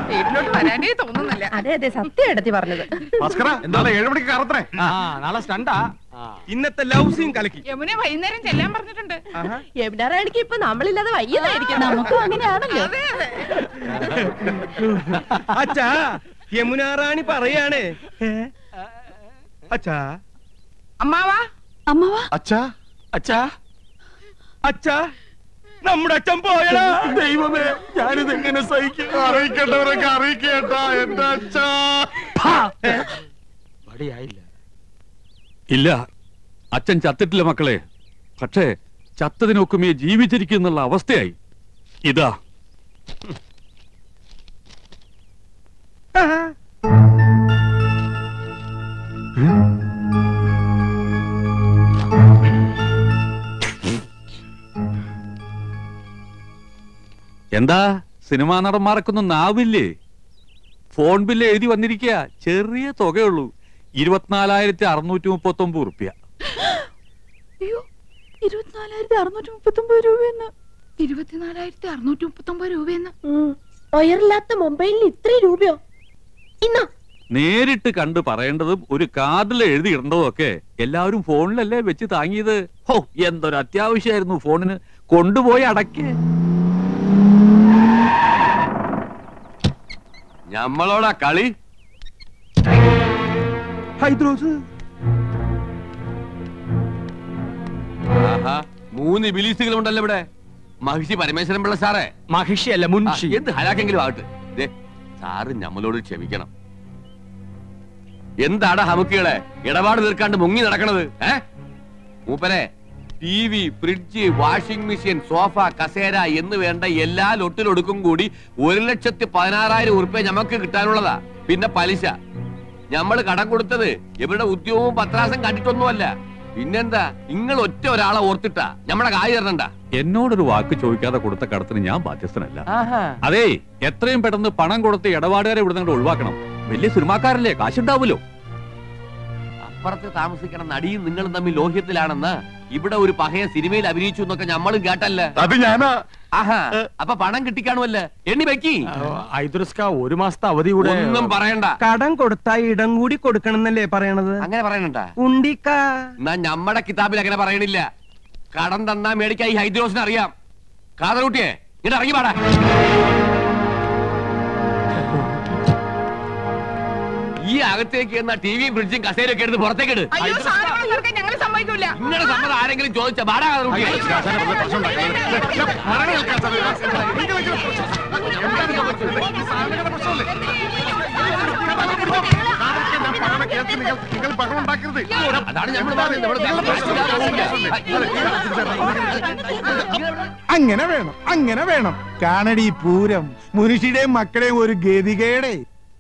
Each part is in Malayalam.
വീട്ടിലോട്ട് വരാനേ തോന്നുന്നില്ല അതെ അതെ സത്യം എടുത്തി പറഞ്ഞത് ഭാസ്കര നാളെ ഏഴ് മണിക്ക് കറത്തണേ ആ നാളെ സ്റ്റണ്ടാ ഇന്നത്തെ ലവ് സീൻ കലക്കി യമുന വൈകുന്നേരം ചെല്ലാൻ പറഞ്ഞിട്ടുണ്ട് എവിടാറാണെങ്കിൽ ഇപ്പൊ നമ്മളില്ലാതെ വയ്യതായിരിക്കും നമുക്കും അങ്ങനെയാണല്ലോ അതെ അതെ അച്ഛാ യമുന റാണി പറയാണ് അച്ഛാ അമ്മാവാ അമ്മവാ അച്ഛാ അച്ഛാ അച്ഛാ നമ്മുടെ അച്ഛൻ പോയടാ ദൈവമേ ഞാനിത് എങ്ങനെ സഹിക്കും അറിയിക്കേണ്ടവരൊക്കെ അറിയിക്കേട്ടാ എന്റെ അച്ഛാ പടിയായില്ല ഇല്ല അച്ഛൻ ചത്തിട്ടില്ല മക്കളെ പക്ഷേ ചത്തതിനൊക്കുമേ ജീവിച്ചിരിക്കുന്നുള്ള അവസ്ഥയായി ഇതാ എന്താ സിനിമാ നടന്മാർക്കൊന്നും നാവില്ലേ ഫോൺ ബില്ല് എഴുതി വന്നിരിക്കുക ചെറിയ തുകയുള്ളൂ ഇരുപത്തിനാലായിരത്തി അറുന്നൂറ്റി മുപ്പത്തി ഒമ്പത് റുപ്യ അയ്യോ ഇരുപത്തിനാലായിരത്തി അറുന്നൂറ്റി മുപ്പത്തി ഒമ്പത് രൂപയെന്ന് ഇരുപത്തിനാലായിരത്തി അറുന്നൂറ്റി മുപ്പത്തി ഒമ്പത് രൂപയെന്ന് ഒയറില്ലാത്ത മൊബൈലിന് ഇത്രയും രൂപയോ ഇന്നാ നേരിട്ട് കണ്ട് പറയേണ്ടതും ഒരു കാർഡിൽ എഴുതി ഇടേണ്ടതും ഒക്കെ എല്ലാവരും ഫോണിലല്ലേ വെച്ച് താങ്ങിയത് ഹോ എന്തൊരു അത്യാവശ്യമായിരുന്നു ഫോണിന് കൊണ്ടുപോയി അടക്കേ ഞമ്മളോടാ കളി ഹൈദ്രോസ് ആഹാ മൂന്ന് ബിലീസുകളുണ്ടല്ലോ ഇവിടെ മഹിഷി പരമേശ്വരൻ പിള്ള സാറേ മഹിഷി അല്ല ആ, മുൻഷി എന്ത് ഹലാക്കെങ്കിലും ആകട്ടെ ദേ, സാറ് ഞമ്മളോട് ക്ഷമിക്കണം എന്താടാ ഹമുക്കികളെ ഇടപാട് തീർക്കാണ്ട് മുങ്ങി നടക്കണത് ഏ മൂപ്പരെ T V fridge washing machine sofa കസേര എന്ന് വേണ്ട എല്ലാ ലൊട്ടിലൊടുക്കും കൂടി ഒരു ലക്ഷത്തി പതിനാറായിരം ഉറുപ്പ്യ ഞമ്മക്ക് കിട്ടാനുള്ളതാ പിന്നെ പലിശ ഞമ്മള് കടം കൊടുത്തത് ഇവരുടെ ഉദ്യോഗവും പത്രാസം കണ്ടിട്ടൊന്നുമല്ല പിന്നെന്താ നിങ്ങൾ ഒറ്റ ഒരാളെ ഓർത്തിട്ടാ ഞമ്മടെ കായ് തരണണ്ട എന്നോടൊരു വാക്ക് ചോദിക്കാതെ കൊടുത്ത കടത്തിന് ഞാൻ ബാധ്യസ്ഥനല്ല അതെ എത്രയും പെട്ടെന്ന് പണം കൊടുത്ത് ഇടപാടുകാരെ ഇവിടെ നിന്ന് ഒഴിവാക്കണം വലിയ സിനിമാക്കാരല്ലേ കാശുണ്ടാവുമല്ലോ അപ്പുറത്ത് താമസിക്കണ നടിയും നിങ്ങളും തമ്മിൽ ലോഹ്യത്തിലാണെന്ന് ഇവിടെ ഒരു പഹയ സിനിമയിൽ അഭിനയിച്ചു എന്നൊക്കെ നമ്മളും കേട്ടല്ലേ അത് ഞാനാ ആഹാ അപ്പൊ പണം കിട്ടിക്കാണുമല്ലേ എണ്ണി വെക്കി ഐദ്രസ്ക ഒരു മാസത്തെ അവധി കൂടെ ഒന്നും പറയണ്ട കടം കൊടുത്താ ഇടം കൂടി കൊടുക്കണം എന്നല്ലേ പറയണത് അങ്ങനെ പറയണണ്ട ഉണ്ടിക്ക എന്നാ നമ്മടെ കിതാബിൽ അങ്ങനെ പറയണില്ല കടം തന്നാ മേടിക്കാൻ ഈ ഹൈദ്രോസിന് അറിയാം കാതറൂട്ടിയെ ഇങ്ങോട്ട് ഇറങ്ങി പാടാ ഈ അകത്തേക്ക് എന്നാ ടിവിയും ഫ്രിഡ്ജും കസേരയും ഒക്കെ എടുത്ത് പുറത്തേക്ക് ഇട് അയ്യോ സാധനങ്ങൾ തീർക്കാൻ ഞങ്ങൾ സമ്മതിക്കൂല ഇങ്ങനെ സമ്മതം ആരെങ്കിലും ചോദിച്ച പാടാ കാതറൂട്ടിയെ നിങ്ങൾ ബഹളം ഉണ്ടാക്കരുത് അതാണ് നമ്മൾ പറയുന്നത് ഇവിടെ നിങ്ങൾ അങ്ങനെ വേണം അങ്ങനെ വേണം കാണടി പൂരം മുനുഷിയുടെയും മക്കളെയും ഒരു ഗതികേടെ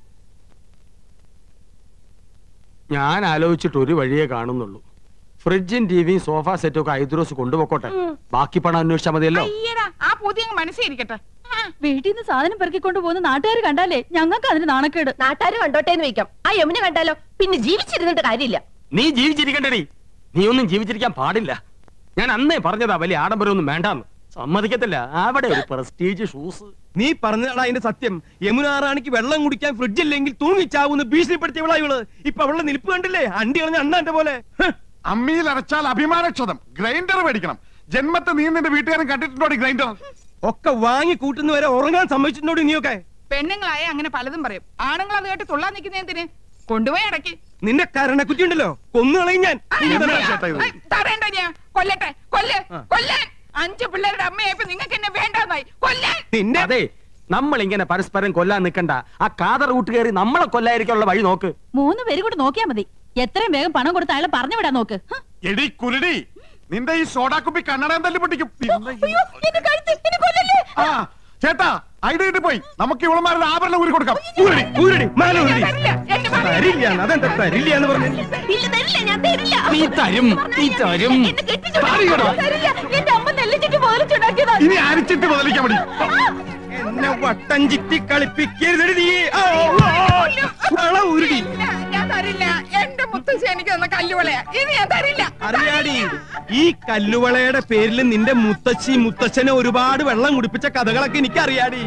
ഞാൻ ആലോചിച്ചിട്ട് ഒരു വഴിയേ കാണുന്നുള്ളൂ ഫ്രിഡ്ജും ടിവിയും സോഫ സെറ്റും ഒക്കെ ഐദ്രോസ് കൊണ്ടുപോക്കോട്ടെ ബാക്കി പണം അന്വേഷിച്ചാൽ മതിയല്ലോ അയ്യടാ ആ പുതിയ മനസ്സിരിക്കട്ടെ വീട്ടിൽ നിന്ന് സാധനം പെറുക്കിക്കൊണ്ട് പോകുന്ന നാട്ടുകാർ കണ്ടാലേ ഞങ്ങൾക്ക് അതിന് നാണക്കേട് നാട്ടുകാർ കണ്ടോട്ടെ എന്ന് വെക്കാം ആ യമുന കണ്ടാലോ പിന്നെ ജീവിച്ചിരുന്നിട്ട് കാര്യമില്ല നീ ജീവിച്ചിരിക്കണ്ടടി നീ ഒന്നും ജീവിച്ചിരിക്കാൻ പാടില്ല ഞാൻ അന്നേ പറഞ്ഞതാ വലിയ ആഡംബരമൊന്നും വേണ്ടാന്ന് സമ്മതിക്കത്തില്ല അവിടെ ഒരു പ്രസ്റ്റീജ് ഷൂസ് നീ പറഞ്ഞതാണ് അതിന്റെ സത്യം യമുന റാണിക്ക് വെള്ളം കുടിക്കാൻ ഫ്രിഡ്ജ് ഇല്ലെങ്കിൽ തൂങ്ങിച്ചാവുന്ന് ഭീഷണിപ്പെടുത്തിയവളാ ഇവള് ഇപ്പൊ അവളുടെ നിൽപ്പ് കണ്ടില്ലേ അണ്ടി കളഞ്ഞ അണ്ണാന്റെ പോലെ ഹ്. അമ്മിയിൽ അരച്ചാൽ അഭിമാനക്ഷതം ഗ്രൈൻഡർ മേടിക്കണം ജന്മത്തെ നീ നിന്റെ വീട്ടുകാരൻ കണ്ടിട്ടുണ്ടോ ഗ്രൈൻഡർ ഒക്കെ വാങ്ങി കൂട്ടുന്ന വരെ ഉറങ്ങാൻ സമ്മതിച്ചിട്ടുണ്ടോ നീയൊക്കെ പെണ്ണുങ്ങളായ അങ്ങനെ പലതും പറയും ആണുങ്ങൾ അത് കേട്ട് തുള്ളാൻ നിൽക്കുന്ന എന്തിന് കൊണ്ടുപോയി അടക്കി നിന്റെ കരണക്കുറ്റി ഉണ്ടല്ലോ കൊന്നുകളയും ഞാൻ നീ തന്നെ തടയണ്ട ഞാൻ കൊല്ലട്ടെ കൊല്ല് കൊല്ലാൻ അഞ്ചു പിള്ളേരുടെ അമ്മയായപ്പോ നിങ്ങൾക്ക് എന്നെ വേണ്ടെന്നായി കൊല്ലാൻ നിന്റെ അതെ നമ്മൾ ഇങ്ങനെ പരസ്പരം കൊല്ലാൻ നിൽക്കണ്ട ആ കാതർ കൂട്ട് കയറി നമ്മളെ കൊല്ലായിരിക്കാനുള്ള വഴി നോക്ക് മൂന്ന് പേര് കൂടെ നോക്കിയാ മതി എത്രയും വേഗം പണം കൊടുത്ത് അയാളെ പറഞ്ഞു വിടാൻ നോക്ക് ഹ്. എടി കുരുടി നിന്റെ ഈ സോഡാ കുപ്പി കണ്ണടയം തല്ലി പൊട്ടിക്കും പിന്നെ ഈ- അയ്യോ, എന്നെ കഴുത്ത്, എന്നെ കൊല്ലല്ലേ? ആ ചേട്ടാ ഐഡിയ കിട്ടി പോയി നമുക്ക് ഇവളുമാരുടെ ആഭരണം ഊരി കൊടുക്കാം ഊരടി ഊരടി മാല ഊരടി തരില്ല എന്റെ മകനെ തരില്ല അതെന്താ തരില്ല എന്ന് പറഞ്ഞു ഇല്ല, തരില്ല, ഞാൻ തരില്ല. നീ തരും നീ തരും എന്നെ കെട്ടിച്ചോണ്ട് തരില്ല. എന്റെ അമ്മ നെല്ലിച്ചിട്ട് മുതലിച്ചുണ്ടാക്കിയതാ ഇനി അരിച്ചിട്ട് ബദലിക്കാൻ മതി എന്നെ വട്ടം ചിറ്റി കളിപ്പിക്കരുതടി നീ ആ, ആ, ആ. വള ഊരടി ഇല്ല, ഞാൻ തരില്ല എന്റെ മുത്തശ്ശി എനിക്ക് തന്ന കല്ലുവളയാ ഇത് ഞാൻ തരില്ല അറിയാടി ഈ കല്ലുവളയുടെ പേരിൽ നിന്റെ മുത്തശ്ശി മുത്തച്ഛനെ ഒരുപാട് വെള്ളം കുടിപ്പിച്ച കഥകളൊക്കെ എനിക്ക് അറിയാടി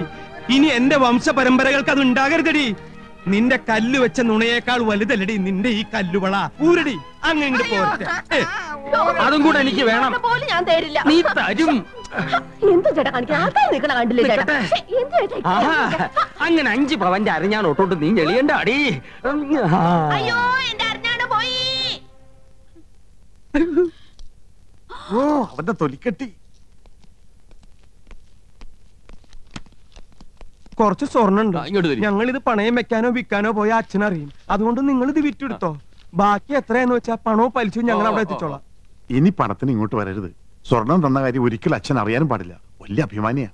ഇനി എന്റെ വംശ പരമ്പരകൾക്ക് അത് ഉണ്ടാകരുതടി നിന്റെ കല്ല് വെച്ച നുണയേക്കാൾ വലുതല്ലടി നിന്റെ ഈ കല്ലുവള ഊരടി അങ്ങനെ ഇങ്ങോട്ട് പോരട്ടെ ഏ, അതും കൂടെ എനിക്ക് വേണം പോലും ഞാൻ തരില്ല നീ തരും എന്ത് ചേട്ടാ കാണിക്കാൻ ആൾക്കാർ നിൽക്കണ കണ്ടില്ലേ ചേട്ടാ നിൽക്കട്ടെ. ശ്ശെ, എന്ത് ചേട്ടാ ഈ ആഹാ കാണിക്കാൻ? അങ്ങനെ അഞ്ച് പവന്റെ അരഞ്ഞാണ് ഒട്ടോട്ട് നീ ഞെളിയണ്ട അടി അയ്യോ എന്റെ അറിഞ്ഞാണ് പോയി ഓ അവന്റെ തൊലിക്കെട്ടി കുറച്ച് സ്വർണ്ണുണ്ട് ആ, ഇങ്ങോട്ട് തരി. ഞങ്ങൾ ഇത് പണയം വെക്കാനോ വിൽക്കാനോ പോയ അച്ഛനറിയും അതുകൊണ്ട് നിങ്ങൾ ഇത് വിറ്റെടുത്തോ ബാക്കി എത്രയാന്ന് വെച്ചാ പണവും പലിശവും ഞങ്ങൾ അവിടെ എത്തിച്ചോളാം ഇനി പണത്തിന് ഇങ്ങോട്ട് വരരുത് സ്വർണം തന്ന കാര്യം ഒരിക്കലും അച്ഛൻ അറിയാനും പാടില്ല വലിയ അഭിമാനിയാ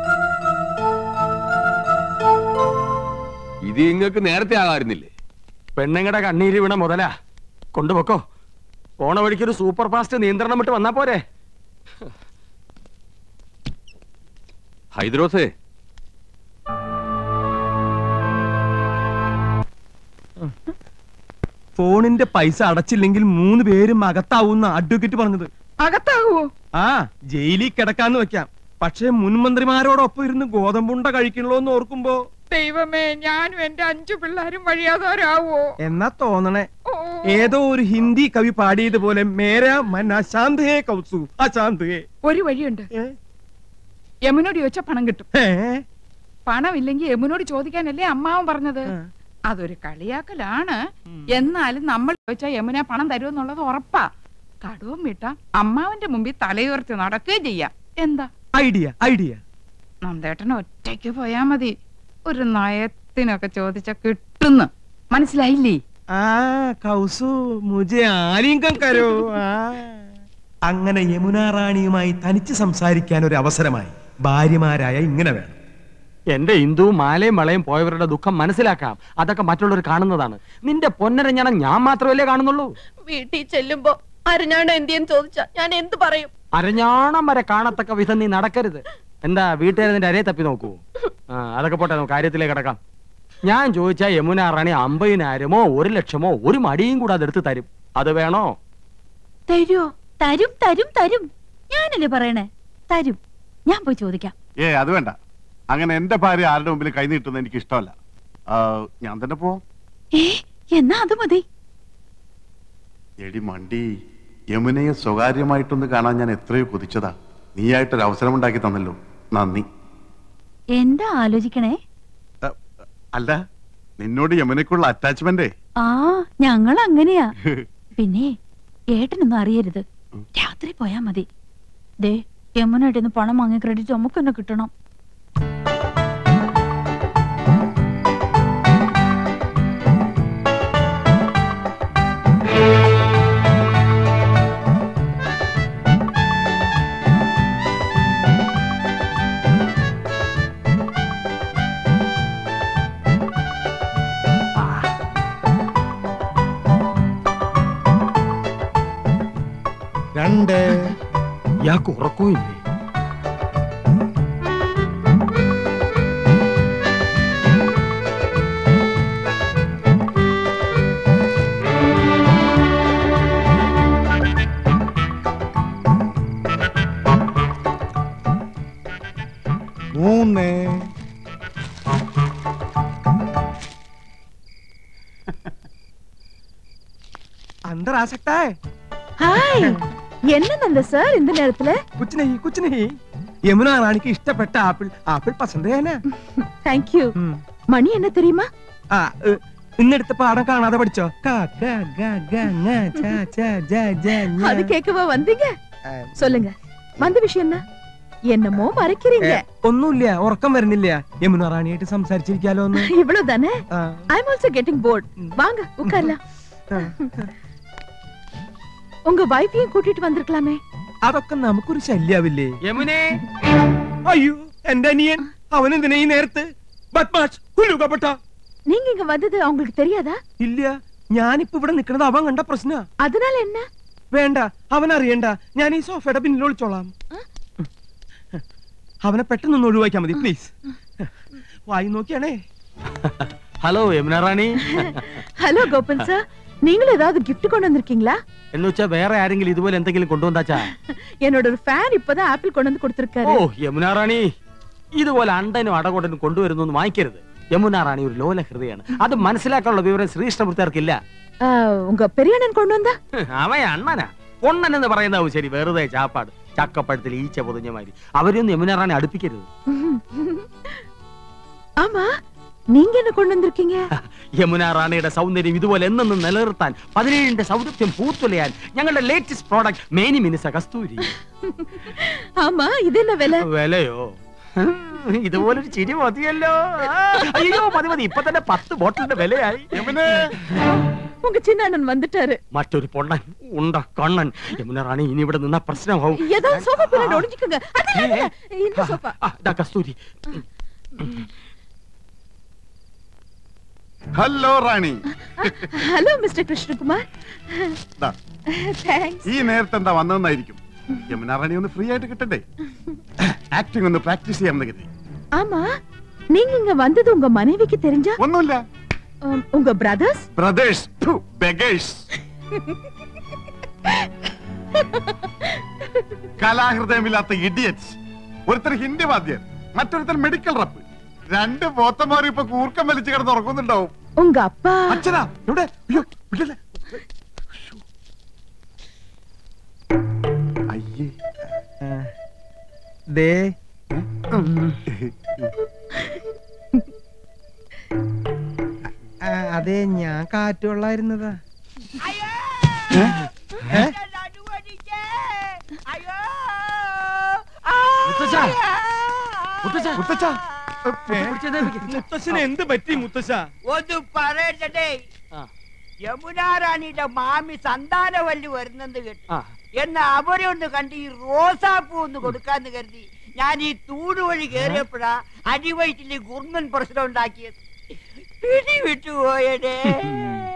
ഇത് നിങ്ങൾക്ക് നേരത്തെ ആകാറുന്നില്ലേ പെണ്ണുങ്ങളുടെ കണ്ണീര് വീണ മുതലാ കൊണ്ടുപോക്കോ പോണ വഴിക്ക് ഒരു സൂപ്പർ ഫാസ്റ്റ് നിയന്ത്രണം വിട്ട് വന്നാ പോരെ ഹൈദ്രോസേ ഫോണിന്റെ പൈസ അടച്ചില്ലെങ്കിൽ മൂന്ന് പേരും അകത്താവുന്ന അഡ്വക്കേറ്റ് പറഞ്ഞത് അകത്താകുവോ ആ ജയിലിൽ കിടക്കാന്ന് വെക്കാം പക്ഷെ മുൻമന്ത്രിമാരോടൊപ്പം ഇരുന്ന് ഗോതമ്പുണ്ട കഴിക്കണല്ലോ എന്ന് ഓർക്കുമ്പോ ദൈവമേ ഞാനും എന്റെ അഞ്ചു പിള്ളേരും വഴിയാതോരാവോ എന്നാ തോന്നണേ ഓ ഏതോ ഒരു ഹിന്ദി കവി പാടിയതുപോലെ മേരാ മൻ അശാന്ത് ഹേ കൗസു അശാന്ത് ഹേ ഒരു വഴിയുണ്ട് ഏ? യമുനോട് ചോദിച്ചാ പണം കിട്ടും ഏ? പണമില്ലെങ്കിൽ യമുനോട് ചോദിക്കാനല്ലേ അമ്മാവൻ പറഞ്ഞത് ആ. അതൊരു കളിയാക്കലാണ് എന്നാലും നമ്മൾ ചോദിച്ചാ യമുന പണം തരുമെന്നുള്ളത് ഉറപ്പാ കടവും വിട്ട അമ്മാവന്റെ മുമ്പിൽ തലയുയർത്തി നടക്കുകയും ചെയ്യാം എന്താ ഐഡിയ ഐഡിയ നന്ദേട്ടൻ ഒറ്റയ്ക്ക് പോയാ മതി ഒരു നയത്തിനൊക്കെ ചോദിച്ച കിട്ടുന്നു മനസ്സിലായില്ലേ ആ കൗസു മുജെ ആലിംഗം കരോ ആ. അങ്ങനെ യമുന റാണിയുമായി തനിച്ച് സംസാരിക്കാൻ ഒരു അവസരമായി ഭാര്യമാരായ ഇങ്ങനെ വേണം എന്റെ ഹിന്ദു മാലയും വളയും പോയവരുടെ ദുഃഖം മനസ്സിലാക്കാം അതൊക്കെ മറ്റുള്ളവർ കാണുന്നതാണ് നിന്റെ പൊന്നരഞ്ഞാണം ഞാൻ മാത്രമല്ലേ കാണുന്നുള്ളൂ വീട്ടിൽ ചെല്ലുമ്പോ അരഞ്ഞാണ് എന്തിയെന്ന് ചോദിച്ചാ ഞാൻ എന്ത് പറയും അരഞ്ഞാണം വരെ കാണത്തക്ക വിധം നീ നടക്കരുത് എന്താ വീട്ടുകാർ നിന്റെ അരയെ തപ്പി നോക്കൂ ആ അതൊക്കെ പോട്ടെ നമുക്ക് കാര്യത്തിലേക്ക് കിടക്കാം ഞാൻ ചോദിച്ചാ യമുന റാണി അമ്പതിനായിരമോ ഒരു ലക്ഷമോ ഒരു മടിയും കൂടെ അതെടുത്ത് തരും അത് വേണോ തരുമോ തരും തരും തരും ഞാനല്ലേ പറയണേ തരും ഞാൻ പോയി ചോദിക്കാം ഏ അത് വേണ്ട അങ്ങനെ എന്റെ ഭാര്യ ആരുടെ മുമ്പിൽ കൈ നീട്ടുന്നത് എനിക്ക് ഇഷ്ടമല്ല ആ, ഞാൻ തന്നെ പോവാം ഏ എന്നാ അത് മതി എടി മണ്ടി യമുനയെ സ്വകാര്യമായിട്ടൊന്ന് കാണാൻ ഞാൻ എത്രയോ കൊതിച്ചതാ നീയായിട്ടൊരു അവസരം ഉണ്ടാക്കി തന്നല്ലോ നന്ദി എന്താ ആലോചിക്കണേ അ, അല്ല നിന്നോട് യമുനയ്ക്കുള്ള അറ്റാച്ച്മെന്റേ ആ ഞങ്ങൾ അങ്ങനെയാ പിന്നെ ഏട്ടനൊന്നും അറിയരുത് രാത്രി പോയാ മതി ദേ യമുനായിട്ട് പണം വാങ്ങിയ ക്രെഡിറ്റ് നമുക്ക് തന്നെ കിട്ടണം രണ്ട് ഇയാൾക്ക് ഉറക്കവും ഇല്ലേ മൂന്ന് അന്തരാസക്താ ഹായ് என்ன சார் இந்த நேரத்துல കുച്ച് നഹി കുച്ച് നഹി യമുന റാണിക്ക് ഇഷ്ടപ്പെട്ട ആപ്പിൾ ആപ്പിൾ പസന്തേന தேங்க் யூ மணி என்ன தெரியுமா ആ ഏ, ഇന്നെടുത്ത പാഠം കാണാതെ പഠിച്ചോ ക, ഖ, ഗ, ഗ, ങ, ഛ, ഛ, ജ, ജ, ഞ. அது கேட்கவா வந்தீங்க ആ, சொல்லுங்க வந்த விஷயம் என்ன என்னமோ மறைக்கிறீங்க ഏ, ഒന്നുമില്ല ഉറക്കം വരുന്നില്ല യമുന റാണിയായിട്ട് സംസാരിച്ചിരിക്കാലോ ഒന്ന് இவ்வளவு தானே ആ, I am also getting bored வாங்க உட்காரலாம் ആ. உங்க வைஃபையும் கூட்டிட்டு வந்திருக்கலாமே അതൊക്കെ നമുക്കൊരു ശല്യാവില്ലേ യമുനെ അയ്യോ എന്റെ അനിയൻ അവൻ എന്തിനാ ഈ നേരത്ത് ബദ്മാഷ് ഹുലുകപ്പെട്ട நீங்க இங்க வந்தது அவங்களுக்கு தெரியாதா ഇല്ല ഞാനിപ്പോ ഇവിടെ നിക്കണത് അവൻ കണ്ട പ്രശ്ന அதனால என்ன വേണ്ട അവൻ അറിയണ്ട ഞാൻ ഈ സോഫയുടെ പിന്നിൽ ഒളിച്ചോളാം അവനെ പെട്ടെന്നൊന്ന് ഒഴിവാക്കിയാ മതി പ്ലീസ് വായി നോക്കിയാണേ hello Yamuna Rani hello Gopan sir நீங்களும் ஏதாவது gift கொண்டு வந்திருக்கீங்களா എന്ന് വെച്ചാ വേറെ ആരെങ്കിലും ഇതുപോലെ എന്തെങ്കിലും കൊണ്ടുവന്നാച്ചാ என்னோட ஒரு ஃபேன் இப்பதான் ஆப்பிள் கொண்டு வந்து ഓ கொடுத்திருக்காரு യമുന റാണി ഇതുപോലെ അണ്ടനും അടകൊണ്ടനും കൊണ്ടുവരുന്നു എന്ന് വാങ്ങിക്കരുത് യമുന റാണി ഒരു ലോല ഹൃദയാണ് അത് മനസ്സിലാക്കാനുള്ള വിവരം ശ്രീകൃഷ്ണപുരത്തേർക്കില്ല உங்க பெரிய அண்ணன் கொண்டு வந்தா അവൻ അണ്ണനാ പൊണ്ണൻ എന്ന് പറയുന്നതാവും ശരി വെറുതെ ചാപ്പാട് ചക്കപ്പഴത്തിൽ ഈച്ച പൊതിഞ്ഞ മാതിരി അവരെയൊന്നും യമുന റാണി അടുപ്പിക്കരുത് ஆமா நீங்க என்ன கொண்டு வந்திருக்கீங்க യമുന റാണിയുടെ സൗന്ദര്യം ഇതുപോലെ എന്നെന്നും നിലനിർത്താൻ പതിനേഴിന്റെ സൗന്ദര്യം പൂത്തുലയാൻ ഞങ്ങളുടെ ലേറ്റസ്റ്റ് പ്രോഡക്റ്റ് മേനി മിനിസ കസ്തൂരി ஆமா இது என்ன விலை വിലയോ ഇതുപോലൊരു ചിരി മതിയല്ലോ ആ, അയ്യോ മതി മതി ഇപ്പൊ തന്നെ പത്ത് ബോട്ടിലിന്റെ വിലയായി യമുനേ உங்க சின்ன அண்ணன் வந்துட்டாரு മറ്റൊരു പൊണ്ണൻ ഉണ്ട കണ്ണൻ യമുന റാണി ഇനി ഇവിടെ നിന്നാ പ്രശ്നമാവും ஏதாவது சோஃபா பின்னாடி ஒளிஞ்சுக்கோங்க அது இல்ல, இல்ல, இந்த சோஃபா ആ, ദാ Kasturi hello Rani hello mister Krishnakumar ദാ, தேங்க்ஸ் ഈ നേരത്തെ എന്താ വന്നതെന്നായിരിക്കും യമുന റാണി ഒന്ന് ഫ്രീ ആയിട്ട് കിട്ടണ്ടേ ആക്ടിംഗ് ഒന്ന് പ്രാക്ടീസ് ചെയ്യാമെന്ന് കരുതി ஆமா நீங்க இங்க வந்தது உங்க மனைவிக்கு தெரிஞ்சா ഒന്നുമില്ല உம், உங்க பிரதர்ஸ் ബ്രദേഴ്സ് ബെഗേഴ്സ് കലാഹൃദയമില്ലാത്ത ഇഡിയറ്റ്സ് ഒരുത്തർ ഹിന്ദി വാദ്യർ മറ്റൊരുത്തർ മെഡിക്കൽ റപ്പ് രണ്ട് പോത്തന്മാർ ഇപ്പൊ കൂർക്കം വലിച്ചു കിടന്ന് ഉറങ്ങുന്നുണ്ടാവും உங்க அப்பா അച്ഛനാ ഇവിടെ അയ്യോ വിടല്ലേ അയ്യേ ദേ ആ, അതെ ഞാൻ കാറ്റുകൊള്ളായിരുന്നതാ ഏ? മുത്തച്ഛ, മുത്തച്ഛ, മുത്തച്ഛ മുത്തശ്ശന് എന്ത് പറ്റി മുത്തശ്ശ ഒന്ന് പറയട്ടെ ആ. യമുനാ റാണിയുടെ മാമി സന്താനവല്ലി വരുന്നെന്ന് കേട്ടു ആ, എന്ന് അവരെ ഒന്ന് കണ്ട് ഈ റോസാപ്പൂ ഒന്ന് കൊടുക്കാന്ന് കരുതി ഞാൻ ഈ തൂട് വഴി കേറിയപ്പോഴാ അടിവയറ്റില് ഗുർമൻ പ്രശ്നം ഉണ്ടാക്കിയത് പിടി വിട്ടുപോയടേ